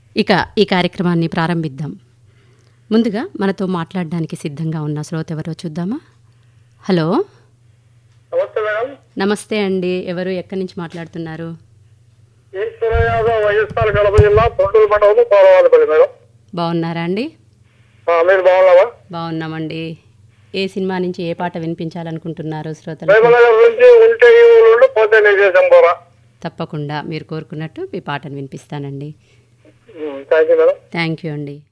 ఇక ఈ కార్యక్రమాన్ని ప్రారంభిద్దాం ముందుగా మనతో మాట్లాడడానికి సిద్ధంగా ఉన్న శ్రోత ఎవరో చూద్దామా హలో నమస్తే మేడం నమస్తే అండి ఎవరు ఎక్కడి నుంచి మాట్లాడుతున్నారు ఈశ్వర యాదవ్ వైఎస్ఆర్ కడప జిల్లా తొండూరు మండలం పోలవాలపల్లి మేడం బాగున్నారా అండి ఆ, మీరు బాగున్నావా బాగున్నామండి ఏ సినిమా నుంచి ఏ పాట వినిపించాలనుకుంటున్నారు శ్రోతలు రేపనగర్ నుంచి ఉంటే ఈ ఊరు పోతే చేసాం పోరా తప్పకుండా మీరు కోరుకున్నట్టు మీ పాటను వినిపిస్తానండి thank you madam thank you అండి